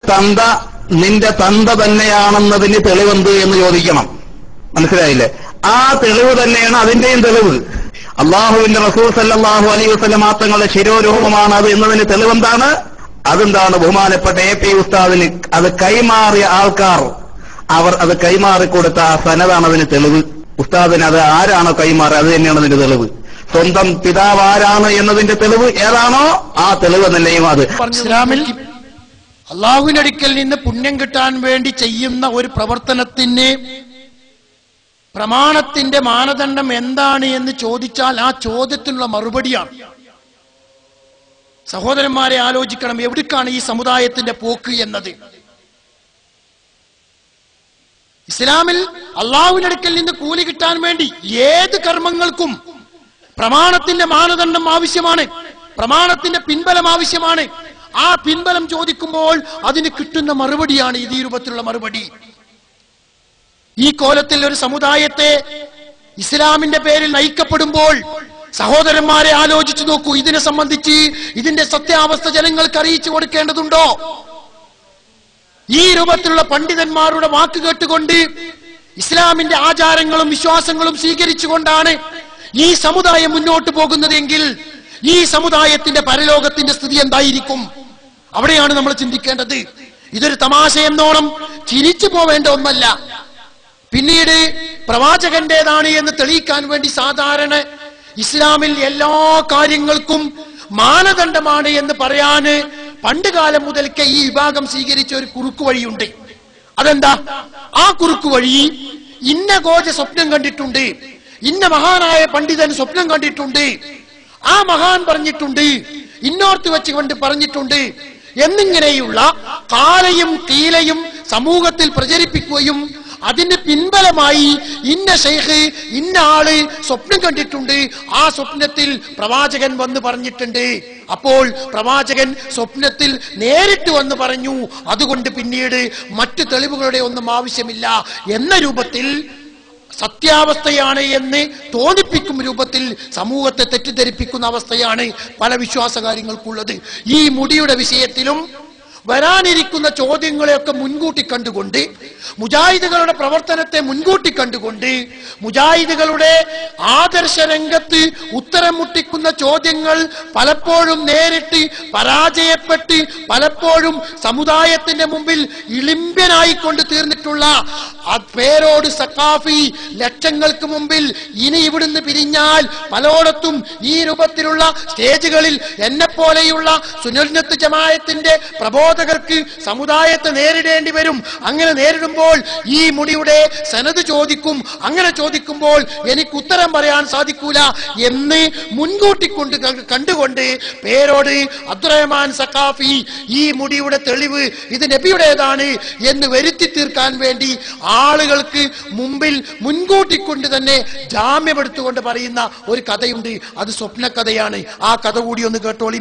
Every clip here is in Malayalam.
തന്ത നിന്റെ തന്ത തന്നെയാണെന്നതിന് തെളിവെന്ത് എന്ന് ചോദിക്കണം മനസ്സിലായില്ലേ ആ തെളിവ് തന്നെയാണ് അതിന്റെയും തെളിവ് അള്ളാഹുവിന്റെ റസൂൽ സല്ലാഹു അലൈഹി വസ്ലം മാത്രങ്ങളുടെ ശിരോരൂപമാണ് അത് എന്നതിന് തെളിവെന്താണ് അതെന്താണ് ബഹുമാനപ്പെട്ട എ പി ഉസ്താദിന് അത് കൈമാറിയ ആൾക്കാർ അവർ അത് കൈമാറി കൊടുത്ത ആ സനതാണ് അതിന് തെളിവ് ഉസ്താദിന് അത് ആരാണോ കൈമാറി അത് തന്നെയാണ് അതിന്റെ തെളിവ് സ്വന്തം പിതാവ് ആരാണ് എന്നതിന്റെ തെളിവ് ഏതാണോ ആ തെളിവ് തന്നെയും അത് ഇസ്ലാമിൽ അള്ളാഹുവിന്റെ അടുക്കൽ നിന്ന് പുണ്യം കിട്ടാൻ വേണ്ടി ചെയ്യുന്ന ഒരു പ്രവർത്തനത്തിന് പ്രമാണത്തിന്റെ മാനദണ്ഡം എന്താണ് എന്ന് ചോദിച്ചാൽ ആ ചോദ്യത്തിനുള്ള മറുപടിയാണ് സഹോദരന്മാരെ ആലോചിക്കണം എവിടേക്കാണ് ഈ സമുദായത്തിന്റെ പോക്ക് എന്നത് ഇസ്ലാമിൽ അള്ളാഹുവിന്റെ അടുക്കൽ നിന്ന് കൂലി കിട്ടാൻ വേണ്ടി ഏത് കർമ്മങ്ങൾക്കും പ്രമാണത്തിന്റെ മാനദണ്ഡം ആവശ്യമാണ് പ്രമാണത്തിന്റെ പിൻബലം ആവശ്യമാണ് ആ പിൻബലം ചോദിക്കുമ്പോൾ അതിന് കിട്ടുന്ന മറുപടിയാണ് ഇത് ഈ രൂപത്തിലുള്ള മറുപടി ഈ കോലത്തിൽ ഒരു സമുദായത്തെ ഇസ്ലാമിന്റെ പേരിൽ നയിക്കപ്പെടുമ്പോൾ സഹോദരന്മാരെ ആലോചിച്ചു നോക്കൂ ഇതിനെ സംബന്ധിച്ച് ഇതിന്റെ സത്യാവസ്ഥ ജനങ്ങൾക്ക് അറിയിച്ചു കൊടുക്കേണ്ടതുണ്ടോ ഈ രൂപത്തിലുള്ള പണ്ഡിതന്മാരുടെ വാക്ക് കേട്ടുകൊണ്ട് ഇസ്ലാമിന്റെ ആചാരങ്ങളും വിശ്വാസങ്ങളും സ്വീകരിച്ചുകൊണ്ടാണ് ഈ സമുദായം മുന്നോട്ട് പോകുന്നതെങ്കിൽ ഈ സമുദായത്തിന്റെ പരലോകത്തിന്റെ സ്ഥിതി എന്തായിരിക്കും അവിടെയാണ് നമ്മൾ ചിന്തിക്കേണ്ടത് ഇതൊരു തമാശ എന്നോണം ചിരിച്ചു പോവേണ്ട ഒന്നല്ല പിന്നീട് പ്രവാചകന്റേതാണ് എന്ന് തെളിയിക്കാൻ വേണ്ടി സാധാരണ ഇസ്ലാമിൽ എല്ലാ കാര്യങ്ങൾക്കും മാനദണ്ഡമാണ് എന്ന് പറയാന് പണ്ട് കാലം മുതൽക്കേ ഈ വിഭാഗം സ്വീകരിച്ച ഒരു കുറുക്കു വഴിയുണ്ട് അതെന്താ ആ കുറുക്കു വഴി ഇന്ന ഗോജ സ്വപ്നം കണ്ടിട്ടുണ്ട് ഇന്ന മഹാനായ പണ്ഡിതൻ സ്വപ്നം കണ്ടിട്ടുണ്ട് ആ മഹാൻ പറഞ്ഞിട്ടുണ്ട് ഇന്നോർത്ത് വെച്ച് കൊണ്ട് പറഞ്ഞിട്ടുണ്ട് എന്നിങ്ങനെയുള്ള കാലയും കീലയും സമൂഹത്തിൽ പ്രചരിപ്പിക്കുകയും അതിന് പിൻബലമായി ഇന്ന ഷെയ്ഖ് ഇന്ന ആള് സ്വപ്നം കണ്ടിട്ടുണ്ട് ആ സ്വപ്നത്തിൽ പ്രവാചകൻ വന്ന് പറഞ്ഞിട്ടുണ്ട് അപ്പോൾ പ്രവാചകൻ സ്വപ്നത്തിൽ നേരിട്ട് വന്ന് പറഞ്ഞു അതുകൊണ്ട് പിന്നീട് മറ്റു തെളിവുകളുടെ ഒന്നും ആവശ്യമില്ല എന്ന രൂപത്തിൽ സത്യാവസ്ഥയാണ് എന്ന് തോന്നിപ്പിക്കും രൂപത്തിൽ സമൂഹത്തെ തെറ്റിദ്ധരിപ്പിക്കുന്ന അവസ്ഥയാണ് പല വിശ്വാസ കാര്യങ്ങൾക്കുള്ളത് ഈ മുടിയുടെ വിഷയത്തിലും വരാനിരിക്കുന്ന ചോദ്യങ്ങളെയൊക്കെ മുൻകൂട്ടി കണ്ടുകൊണ്ട് മുജാഹിദുകളുടെ പ്രവർത്തനത്തെ മുൻകൂട്ടി കണ്ടുകൊണ്ട് മുജാഹിദുകളുടെ ആദർശ രംഗത്ത് ഉത്തരം മുട്ടിക്കുന്ന ചോദ്യങ്ങൾ പലപ്പോഴും നേരിട്ട് പരാജയപ്പെട്ട് പലപ്പോഴും സമുദായത്തിന്റെ മുമ്പിൽ ഇളിമ്പ്യനായിക്കൊണ്ട് തീർന്നിട്ടുള്ള ആ പേരോട് സക്കാഫി ലക്ഷങ്ങൾക്ക് മുമ്പിൽ ഇനി ഇവിടുന്ന് പിരിഞ്ഞാൽ പലയിടത്തും ഈ രൂപത്തിലുള്ള സ്റ്റേജുകളിൽ എന്നെ പോലെയുള്ള സുനൽനത്ത് ജമായത്തിന്റെ പ്രബോധകർക്ക് സമുദായത്തെ നേരിടേണ്ടി വരും അങ്ങനെ നേരിടുമ്പോൾ ഈ മുടിയുടെ സനത് ചോദിക്കും അങ്ങനെ ചോദിക്കുമ്പോൾ എനിക്ക് ഉത്തരം പറയാൻ സാധിക്കൂല എന്ന് മുൻകൂട്ടി കൊണ്ട് ക- കണ്ടുകൊണ്ട് പേരോട് അബ്ദുറഹ്മാൻ സക്കാഫി ഈ മുടിയുടെ തെളിവ് ഇത് നബിയുടേതാണ് എന്ന് വരുത്തി തീർക്കാൻ വേണ്ടി ആളുകൾക്ക് മുമ്പിൽ മുൻകൂട്ടി കൊണ്ട് തന്നെ ജാമ്യമെടുത്തുകൊണ്ട് പറയുന്ന ഒരു കഥയുണ്ട് അത് സ്വപ്ന കഥയാണ് ആ കഥ കൂടി ഒന്ന് കേട്ടോളി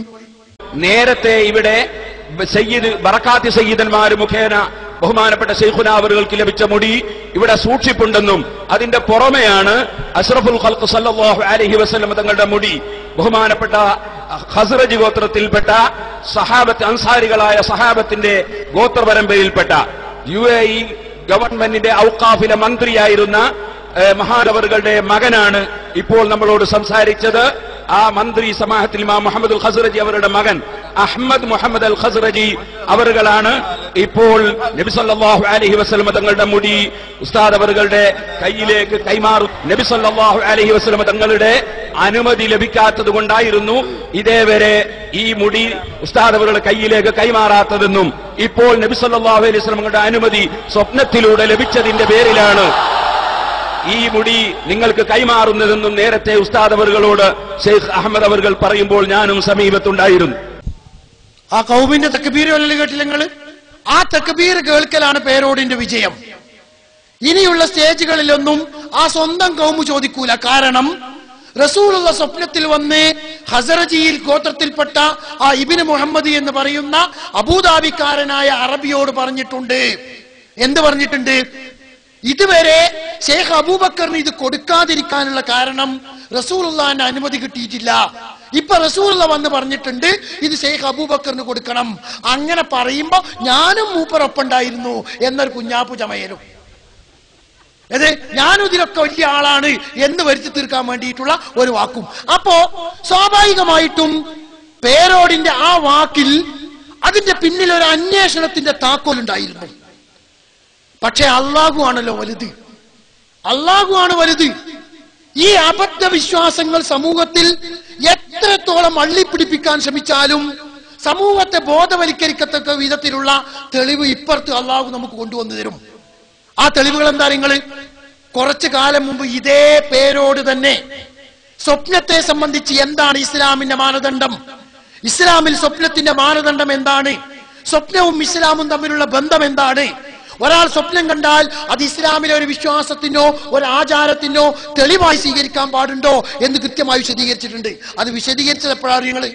നേരത്തെ ഇവിടെ സയ്യിദ് ബറക്കാത്തി സയ്യിദന്മാർ മുഖേന ബഹുമാനപ്പെട്ട ശൈഖുന അവറുകൾക്ക് ലഭിച്ച മുടി ഇവിടെ സൂക്ഷിപ്പുണ്ടെന്നും അതിന്റെ പുറമെയാണ് അഷ്റഫുൽ ഖൽഖ് സല്ലല്ലാഹു അലൈഹി വസല്ലം തങ്ങളുടെ മുടി ബഹുമാനപ്പെട്ട ഖസ്റജ് ഗോത്രത്തിൽപ്പെട്ട സഹാബത്ത് അൻസാരികളായ സഹാബത്തിന്റെ ഗോത്രപരമ്പരയിൽപ്പെട്ട യു എ ഇ ഗവൺമെന്റിന്റെ ഔക്കാഫിലെ മന്ത്രിയായിരുന്ന ഏഹ്, മഹാനവറുകളുടെ മകനാണ് ഇപ്പോൾ നമ്മളോട് സംസാരിച്ചത് ആ മന്ത്രി സമാഹത്തിൽ ഇമാം മുഹമ്മദ് അൽ ഖസ്റജി അവരുടെ മകൻ അഹമ്മദ് മുഹമ്മദ് അൽ ഖസ്റജി അവറുകളാണ് ഇപ്പോൾ നബി സല്ലല്ലാഹു അലൈഹി വസല്ലം തങ്ങളുടെ മുടി ഉസ്താദ് അവറുകളുടെ കയ്യിലേക്ക് കൈമാറും നബി സല്ലല്ലാഹു അലൈഹി വസല്ലം തങ്ങളുടെ അനുമതി ലഭിക്കാത്തത് കൊണ്ടായിരുന്നു ഇതേവരെ ഈ മുടി ഉസ്താദ് അവരുടെ കയ്യിലേക്ക് കൈമാറാത്തതെന്നും ഇപ്പോൾ നബി സല്ലല്ലാഹു അലൈഹി വസല്ലം തങ്ങളുടെ അനുമതി സ്വപ്നത്തിലൂടെ ലഭിച്ചതിന്റെ പേരിലാണ് ഈ മുടി നിങ്ങൾക്ക് കൈമാറുന്നതെന്നും നേരത്തെ ഉസ്താദ് അവറുകളോട് ഷെയ്ഖ് അഹമ്മദ് അവർകൾ പറയുമ്പോൾ ഞാനും സമീപത്തുണ്ടായിരുന്നു ആ കൗമിന്റെ തക്കബീർ വല്ലല് കേട്ടില്ല നിങ്ങള് ആ തക്കബീർ കേൾക്കലാണ് പേരോടിന്റെ വിജയം ഇനിയുള്ള സ്റ്റേജുകളിലൊന്നും ആ സ്വന്തം കൗമ് ചോദിക്കൂല കാരണം റസൂലുള്ള സ്വപ്നത്തിൽ വന്ന് ഹസറജിയിൽ ഗോത്രത്തിൽപ്പെട്ട ആ ഇബിന് മുഹമ്മദ് എന്ന് പറയുന്ന അബൂദാബിക്കാരനായ അറബിയോട് പറഞ്ഞിട്ടുണ്ട് എന്ത് പറഞ്ഞിട്ടുണ്ട് ഇതുവരെ ഷേഖ് അബൂബക്കറിന് ഇത് കൊടുക്കാതിരിക്കാനുള്ള കാരണം റസൂലുള്ളാന്റെ അനുമതി കിട്ടിയിട്ടില്ല ഇപ്പൊ റസൂള്ള വന്ന് പറഞ്ഞിട്ടുണ്ട് ഇത് ഷെയ്ഖ് അബൂബക്കറിന് കൊടുക്കണം അങ്ങനെ പറയുമ്പോ ഞാനും മൂപ്പറൊപ്പുണ്ടായിരുന്നു എന്നൊരു കുഞ്ഞാപ്പു ചമയലും അതെ ഞാനും ഇതിലൊക്കെ വലിയ ആളാണ് എന്ന് വരുത്തി തീർക്കാൻ വേണ്ടിയിട്ടുള്ള ഒരു വാക്കും അപ്പോ സ്വാഭാവികമായിട്ടും പേരോടിന്റെ ആ വാക്കിൽ അതിന്റെ പിന്നിൽ ഒരു അന്വേഷണത്തിന്റെ താക്കോൽ ഉണ്ടായിരുന്നു പക്ഷെ അള്ളാഹു ആണല്ലോ വലുത് അള്ളാഹു ആണ് വലുത് ഈ അബദ്ധ വിശ്വാസങ്ങൾ സമൂഹത്തിൽ എത്രത്തോളം അള്ളിപ്പിടിപ്പിക്കാൻ ശ്രമിച്ചാലും സമൂഹത്തെ ബോധവൽക്കരിക്കത്തക്ക വിധത്തിലുള്ള തെളിവ് ഇപ്പുറത്ത് അള്ളാഹു നമുക്ക് കൊണ്ടുവന്നു തരും ആ തെളിവുകൾ എന്താ നിങ്ങള് കുറച്ചു കാലം മുമ്പ് ഇതേ പേരോട് തന്നെ സ്വപ്നത്തെ സംബന്ധിച്ച് എന്താണ് ഇസ്ലാമിന്റെ മാനദണ്ഡം ഇസ്ലാമിൽ സ്വപ്നത്തിന്റെ മാനദണ്ഡം എന്താണ് സ്വപ്നവും ഇസ്ലാമും തമ്മിലുള്ള ബന്ധം എന്താണ് ഒരാൾ സ്വപ്നം കണ്ടാൽ അത് ഇസ്ലാമിലെ ഒരു വിശ്വാസത്തിനോ ഒരു ആചാരത്തിനോ തെളിവായി സ്വീകരിക്കാൻ പാടുണ്ടോ എന്ന് കൃത്യമായി വിശദീകരിച്ചിട്ടുണ്ട് അത് വിശദീകരിച്ചത് എപ്പോഴാണ് നിങ്ങള്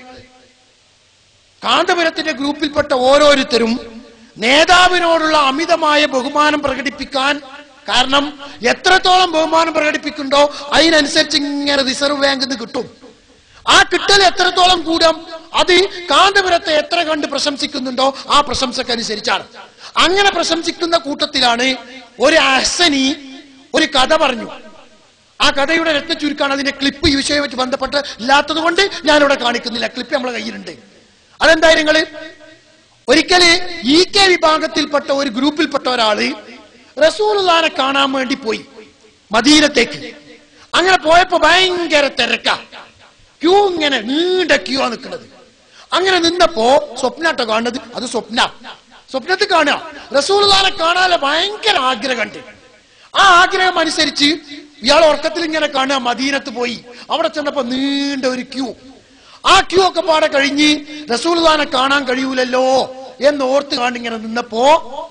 കാന്തപുരത്തിന്റെ ഗ്രൂപ്പിൽപ്പെട്ട ഓരോരുത്തരും നേതാവിനോടുള്ള അമിതമായ ബഹുമാനം പ്രകടിപ്പിക്കാൻ കാരണം എത്രത്തോളം ബഹുമാനം പ്രകടിപ്പിക്കുന്നുണ്ടോ അതിനനുസരിച്ച് ഇങ്ങനെ റിസർവ് ബാങ്കിൽ നിന്ന് കിട്ടും ആ കിട്ടൽ എത്രത്തോളം കൂടാം അത് കാന്തപുരത്തെ എത്ര കണ്ട് പ്രശംസിക്കുന്നുണ്ടോ ആ പ്രശംസക്കനുസരിച്ചാണ് അങ്ങനെ പ്രശംസിക്കുന്ന കൂട്ടത്തിലാണ് ഒരു അഹ്സനി ഒരു കഥ പറഞ്ഞു ആ കഥയുടെ രത്ന ചുരുക്കാണ് അതിന്റെ ക്ലിപ്പ് ഈ വിഷയവുമായിട്ട് ബന്ധപ്പെട്ട് ഇല്ലാത്തത് കൊണ്ട് ഞാനിവിടെ കാണിക്കുന്നില്ല ക്ലിപ്പ് നമ്മളെ കയ്യിലുണ്ട് അതെന്താ നിങ്ങള് ഒരിക്കല് ഇ കെ വിഭാഗത്തിൽപ്പെട്ട ഒരു ഗ്രൂപ്പിൽപ്പെട്ട ഒരാള് റസൂലുള്ളാനെ കാണാൻ വേണ്ടി പോയി മദീനത്തേക്ക് അങ്ങനെ പോയപ്പോ ഭയങ്കര തിരക്ക ക്യൂ ഇങ്ങനെ നീണ്ട ക്യൂ ആ നിൽക്കുന്നത് അങ്ങനെ നിന്നപ്പോ സ്വപ്നാട്ടോ കാണുന്നത് അത് സ്വപ്ന സ്വപ്നത്തിൽ കാണുക റസൂലുള്ളാനെ കാണാനുള്ള ഭയങ്കര ആഗ്രഹമുണ്ട് ആ ആഗ്രഹം അനുസരിച്ച് ഇയാൾ ഉറക്കത്തിൽ ഇങ്ങനെ കാണുക മദീനത്ത് പോയി അവിടെ ചെന്നപ്പോ നീണ്ട ഒരു ക്യൂ ആ ക്യൂ ഒക്കെ പാടെ കഴിഞ്ഞ് റസൂൽദാനെ കാണാൻ കഴിയൂലല്ലോ എന്ന് ഓർത്ത് കാണ്ടിങ്ങനെ നിന്നപ്പോ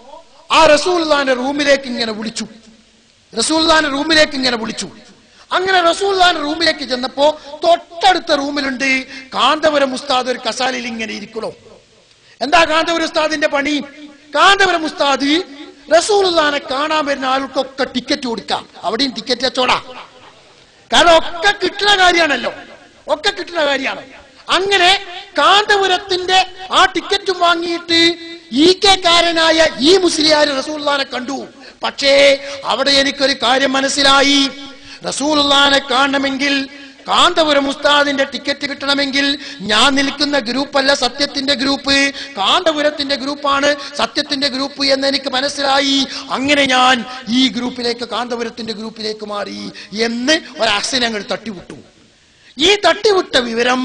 ആ റസൂൽദാന്റെ റൂമിലേക്ക് ഇങ്ങനെ വിളിച്ചു റസൂൽദാന്റെ റൂമിലേക്ക് ഇങ്ങനെ വിളിച്ചു അങ്ങനെ റസൂൽദാൻ റൂമിലേക്ക് ചെന്നപ്പോ തൊട്ടടുത്ത റൂമിലുണ്ട് കാന്തപുരം ഉസ്താദ് ഒരു കസാലയിൽ ഇങ്ങനെ ഇരിക്കണോ എന്താ കാന്തപുരം ഉസ്താദിന്റെ പണി കാന്തപുരം ഉസ്താദ് റസൂൽദാനെ കാണാൻ വരുന്ന ആൾക്കൊക്കെ ടിക്കറ്റ് കൊടുക്കാം അവിടെയും ടിക്കറ്റ് വെച്ചോടാ കാരണം ഒക്കെ കിട്ടുന്ന കാര്യമാണല്ലോ ഒക്കെ കിട്ടുന്ന കാര്യമാണ് അങ്ങനെ കാന്തപുരത്തിന്റെ ആ ടിക്കറ്റും വാങ്ങിയിട്ട് ഈ കെ കാരനായ ഈ മുസ്ലിയാർ റസൂൽദാനെ കണ്ടു പക്ഷേ അവിടെ എനിക്കൊരു കാര്യം മനസ്സിലായി റസൂൽദാനെ കാണണമെങ്കിൽ കാന്തപുരം ഉസ്താദിന്റെ ടിക്കറ്റ് കിട്ടണമെങ്കിൽ ഞാൻ നിൽക്കുന്ന ഗ്രൂപ്പല്ല സത്യത്തിന്റെ ഗ്രൂപ്പ് കാന്തപുരത്തിന്റെ ഗ്രൂപ്പാണ് സത്യത്തിന്റെ ഗ്രൂപ്പ് എന്ന് എനിക്ക് മനസ്സിലായി അങ്ങനെ ഞാൻ ഈ ഗ്രൂപ്പിലേക്ക് കാന്തപുരത്തിന്റെ ഗ്രൂപ്പിലേക്ക് മാറി എന്ന് ഒരക്ഷരങ്ങൾ തട്ടിവിട്ടു ഈ തട്ടിവിട്ട വിവരം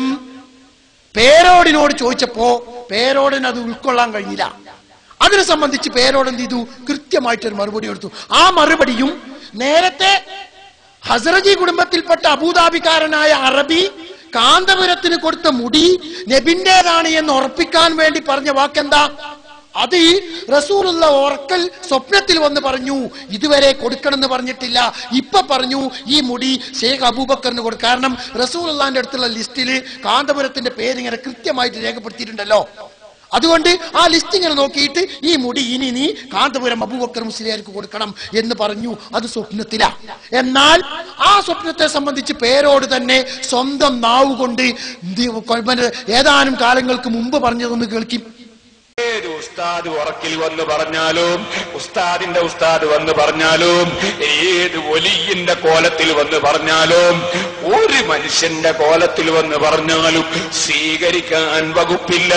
പേരോടിനോട് ചോദിച്ചപ്പോ പേരോടിന് അത് ഉൾക്കൊള്ളാൻ കഴിഞ്ഞില്ല അതിനെ സംബന്ധിച്ച് പേരോട് എന്ത് ചെയ്തു കൃത്യമായിട്ടൊരു മറുപടി കൊടുത്തു ആ മറുപടിയും നേരത്തെ ഹസറജി കുടുംബത്തിൽപ്പെട്ട അബൂദാബിക്കാരനായ അറബി കാന്തപുരത്തിന് കൊടുത്ത മുടി നബിന്റേതാണ് എന്ന് ഉറപ്പിക്കാൻ വേണ്ടി പറഞ്ഞ വാക്കെന്താ അത് റസൂലുള്ള ഓർക്കൽ സ്വപ്നത്തിൽ വന്ന് പറഞ്ഞു ഇതുവരെ കൊടുക്കണമെന്ന് പറഞ്ഞിട്ടില്ല ഇപ്പൊ പറഞ്ഞു ഈ മുടി ഷേഖ് അബൂബക്കറിന് കൊടുക്കും കാരണം റസൂലുള്ളാന്റെ അടുത്തുള്ള ലിസ്റ്റിൽ കാന്തപുരത്തിന്റെ പേര് ഇങ്ങനെ കൃത്യമായിട്ട് രേഖപ്പെടുത്തിയിട്ടുണ്ടല്ലോ അതുകൊണ്ട് ആ ലിസ്റ്റ് ഇങ്ങനെ നോക്കിയിട്ട് ഈ മുടി ഇനി നീ കാന്തപുരം അബൂബക്കർ മുസ്ലിയാർക്ക് കൊടുക്കണം എന്ന് പറഞ്ഞു അത് സ്വപ്നത്തിലാ എന്നാൽ ആ സ്വപ്നത്തെ സംബന്ധിച്ച് പേരോട് തന്നെ സ്വന്തം നാവ് കൊണ്ട് ദി- ഏതാനും കാലങ്ങൾക്ക് മുമ്പ് പറഞ്ഞതൊന്ന് കേൾക്കും ഏത് ഉസ്താദ് ഉറക്കിൽ വന്ന് പറഞ്ഞാലും ഉസ്താദിന്റെ ഉസ്താദ് വന്ന് പറഞ്ഞാലും ഏത് ഒലിയിന്റെ കോലത്തിൽ വന്ന് പറഞ്ഞാലും ഒരു മനുഷ്യന്റെ കോലത്തിൽ വന്ന് പറഞ്ഞാലും സ്വീകരിക്കാൻ വകുപ്പില്ല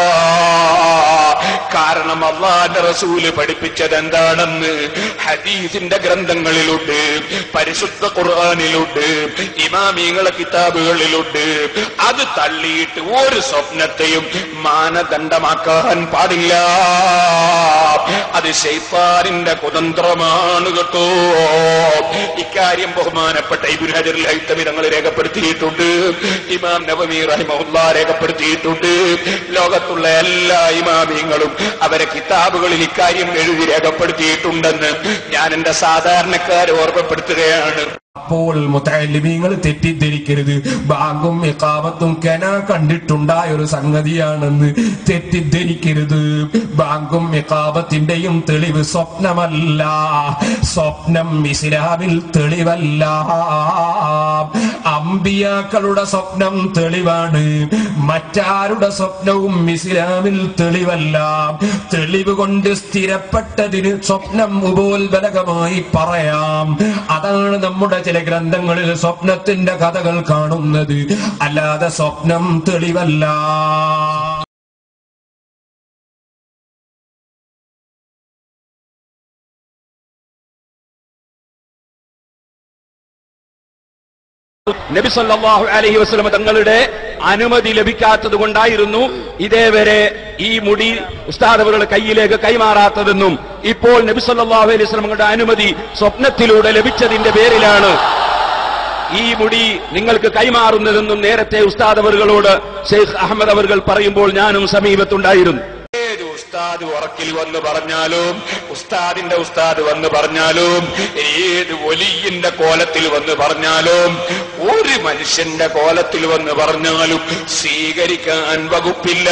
കാരണം അള്ളാന്റെ റസൂല് പഠിപ്പിച്ചത് എന്താണെന്ന് ഹദീസിന്റെ ഗ്രന്ഥങ്ങളിലുണ്ട് പരിശുദ്ധ ഖുർആാനിലുണ്ട് ഇമാമീങ്ങളെ കിതാബുകളിലുണ്ട് അത് തള്ളിയിട്ട് ഒരു സ്വപ്നത്തെയും മാനദണ്ഡമാക്കാൻ പാടില്ല അത് ശൈത്താനിന്റെ കുതന്ത്രമാണ് കേട്ടോ ഇക്കാര്യം ബഹുമാനപ്പെട്ട ഇബുൽ ഹജർ ഹൈത്തമി തങ്ങൾ രേഖപ്പെടുത്തിയിട്ടുണ്ട് ഇമാം നവമി റഹിമഹുല്ല രേഖപ്പെടുത്തിയിട്ടുണ്ട് ലോകത്തുള്ള എല്ലാ ഇമാമിയങ്ങളും അവരെ കിതാബുകളിൽ ഇക്കാര്യം എഴുതി രേഖപ്പെടുത്തിയിട്ടുണ്ടെന്ന് ഞാൻ എന്റെ സാധാരണക്കാരെ ഓർമ്മപ്പെടുത്തുകയാണ് അപ്പോൾ മുത്തലിമീങ്ങൾ തെറ്റിദ്ധരിക്കരുത് ബാങ്കും ഇക്കാമത്തും കെന കണ്ടിട്ടുണ്ടായ ഒരു സംഗതിയാണെന്ന് തെറ്റിദ്ധരിക്കരുത് ബാങ്കും ഇക്കാമത്തിന്റെയും തെളിവ് സ്വപ്നമല്ല സ്വപ്നം ഇസ്ലാമിൽ തെളിവല്ല അമ്പിയാക്കളുടെ സ്വപ്നം തെളിവാണ് മറ്റാരുടെ സ്വപ്നവും ഇസ്ലാമിൽ തെളിവല്ല തെളിവ് കൊണ്ട് സ്ഥിരപ്പെട്ടതിന് സ്വപ്നം ഉപോത്ബലകമായി പറയാം അതാണ് നമ്മുടെ ചില ഗ്രന്ഥങ്ങളിൽ സ്വപ്നത്തിന്റെ കഥകൾ കാണുന്നത് അല്ലാതെ സ്വപ്നം തെളിവല്ല നബി സല്ലല്ലാഹു അലൈഹി വസല്ലം തങ്ങളുടെ അനുമതി ലഭിക്കാത്തത് കൊണ്ടായിരുന്നു ഇതേവരെ ഈ മുടി ഉസ്താദവരുടെ കയ്യിലേക്ക് കൈമാറാത്തതെന്നും ഇപ്പോൾ നബി സല്ലല്ലാഹു അലൈഹി വസല്ലമയുടെ അനുമതി സ്വപ്നത്തിലൂടെ ലഭിച്ചതിന്റെ പേരിലാണ് ഈ മുടി നിങ്ങൾക്ക് കൈമാറുന്നതെന്നും നേരത്തെ ഉസ്താദവറുകളോട് ഷെയ്ഖ് അഹമ്മദ് അവർകൾ പറയുമ്പോൾ ഞാനും സമീപത്തുണ്ടായിരുന്നു ഏത് ഉസ്താദ് ഉറക്കിൽ വന്ന് പറഞ്ഞാലും ഉസ്താദിന്റെ ഉസ്താദ് വന്ന് പറഞ്ഞാലും ഏത് ഒലിയിന്റെ കോലത്തിൽ വന്ന് പറഞ്ഞാലും ഒരു മനുഷ്യന്റെ കോലത്തിൽ വന്ന് പറഞ്ഞാലും സ്വീകരിക്കാൻ വകുപ്പില്ല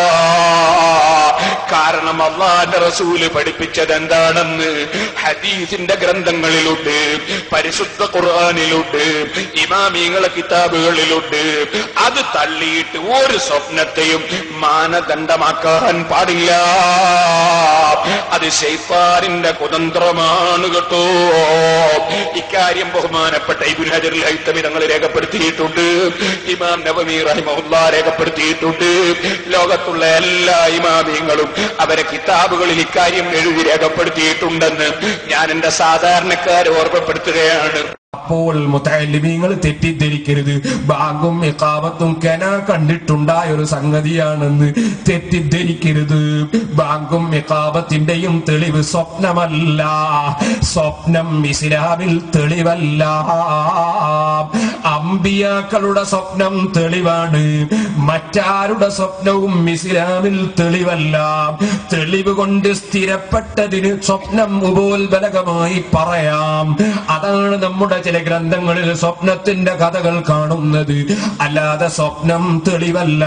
കാരണം അള്ളാന്റെ റസൂല് പഠിപ്പിച്ചത് എന്താണെന്ന് ഹദീസിന്റെ ഗ്രന്ഥങ്ങളിലുണ്ട് പരിശുദ്ധ ഖുർആാനിലുണ്ട് ഇമാമിങ്ങളെ കിതാബുകളിലുണ്ട് അത് തള്ളിയിട്ട് ഒരു സ്വപ്നത്തെയും മാനദണ്ഡമാക്കാൻ പാടില്ല അത് ശൈത്താനിന്റെ കുതന്ത്രമാണ് കേട്ടോ ഇക്കാര്യം ബഹുമാനപ്പെട്ട ഇബുൽ ഹജർ ഹൈത്തമി തങ്ങൾ രേഖപ്പെടുത്തിയിട്ടുണ്ട് ഇമാം നവമി റഹിമഹുല്ല രേഖപ്പെടുത്തിയിട്ടുണ്ട് ലോകത്തുള്ള എല്ലാ ഇമാമിയങ്ങളും അവരെ കിതാബുകളിൽ ഇക്കാര്യം എഴുതി രേഖപ്പെടുത്തിയിട്ടുണ്ടെന്ന് ഞാൻ എന്റെ സാധാരണക്കാരെ ഓർമ്മപ്പെടുത്തുകയാണ് അപ്പോൾ മുത്തലിമീങ്ങൾ തെറ്റിദ്ധരിക്കരുത് ബാങ്കും ഇക്കാമത്തും കെന കണ്ടിട്ടുണ്ടായ ഒരു സംഗതിയാണെന്ന് തെറ്റിദ്ധരിക്കരുത് ബാങ്കും ഇക്കാമത്തിന്റെയും തെളിവ് സ്വപ്നമല്ല സ്വപ്നം ഇസ്ലാമിൽ തെളിവല്ല അമ്പിയാക്കളുടെ സ്വപ്നം തെളിവാണ് മറ്റാരുടെ സ്വപ്നവും ഇസ്ലാമിൽ തെളിവല്ല തെളിവ് കൊണ്ട് സ്ഥിരപ്പെട്ടതിന് സ്വപ്നം ഉപോത്ബലകമായി പറയാം അതാണ് നമ്മുടെ ചില ഗ്രന്ഥങ്ങളിൽ സ്വപ്നത്തിന്റെ കഥകൾ കാണുന്നത് അല്ലാതെ സ്വപ്നം തെളിവല്ല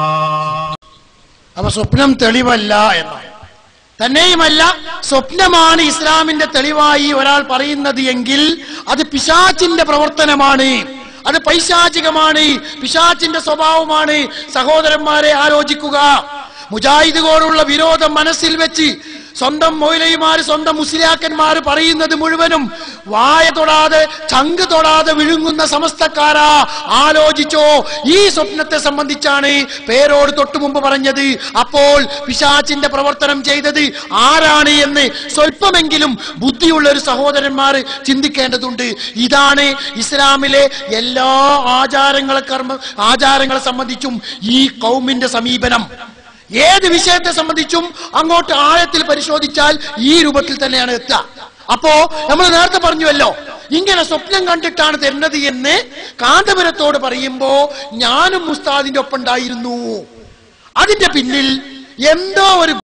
അപ്പൊ സ്വപ്നം തെളിവല്ല എന്നാണ് തന്നെയുമല്ല സ്വപ്നമാണ് ഇസ്ലാമിന്റെ തെളിവായി ഒരാൾ പറയുന്നത് എങ്കിൽ അത് പിശാച്ചിന്റെ പ്രവർത്തനമാണ് അത് പൈശാചികമാണ് പിശാച്ചിന്റെ സ്വഭാവമാണ് സഹോദരന്മാരെ ആലോചിക്കുക മുജാഹിദുകളോടുള്ള വിരോധം മനസ്സിൽ വെച്ച് സ്വന്തം മൊയിലയുമാര് സ്വന്തം മുസ്ലിയാക്കന്മാര് പറയുന്നത് മുഴുവനും വായ തൊടാതെ ചങ്ക് തൊടാതെ വിഴുങ്ങുന്ന സമസ്തക്കാരാ ആലോചിച്ചോ ഈ സ്വപ്നത്തെ സംബന്ധിച്ചാണ് പേരോട് തൊട്ടു മുമ്പ് പറഞ്ഞത് അപ്പോൾ പിശാച്ചിന്റെ പ്രവർത്തനം ചെയ്തത് ആരാണ് എന്ന് സ്വല്പമെങ്കിലും ബുദ്ധിയുള്ള ഒരു സഹോദരന്മാർ ചിന്തിക്കേണ്ടതുണ്ട് ഇതാണ് ഇസ്ലാമിലെ എല്ലാ ആചാരങ്ങളെ കർമ്മ ആചാരങ്ങളെ സംബന്ധിച്ചും ഈ കൗമിന്റെ സമീപനം ഏത് വിഷയത്തെ സംബന്ധിച്ചും അങ്ങോട്ട് ആഴത്തിൽ പരിശോധിച്ചാൽ ഈ രൂപത്തിൽ തന്നെയാണ് എത്തുക അപ്പോ നമ്മൾ നേരത്തെ പറഞ്ഞുവല്ലോ ഇങ്ങനെ സ്വപ്നം കണ്ടിട്ടാണ് തരുന്നത് എന്ന് കാന്തപുരത്തോട് പറയുമ്പോ ഞാനും മുസ്താദിന്റെ ഒപ്പം ഉണ്ടായിരുന്നു അതിന്റെ പിന്നിൽ എന്തോ ഒരു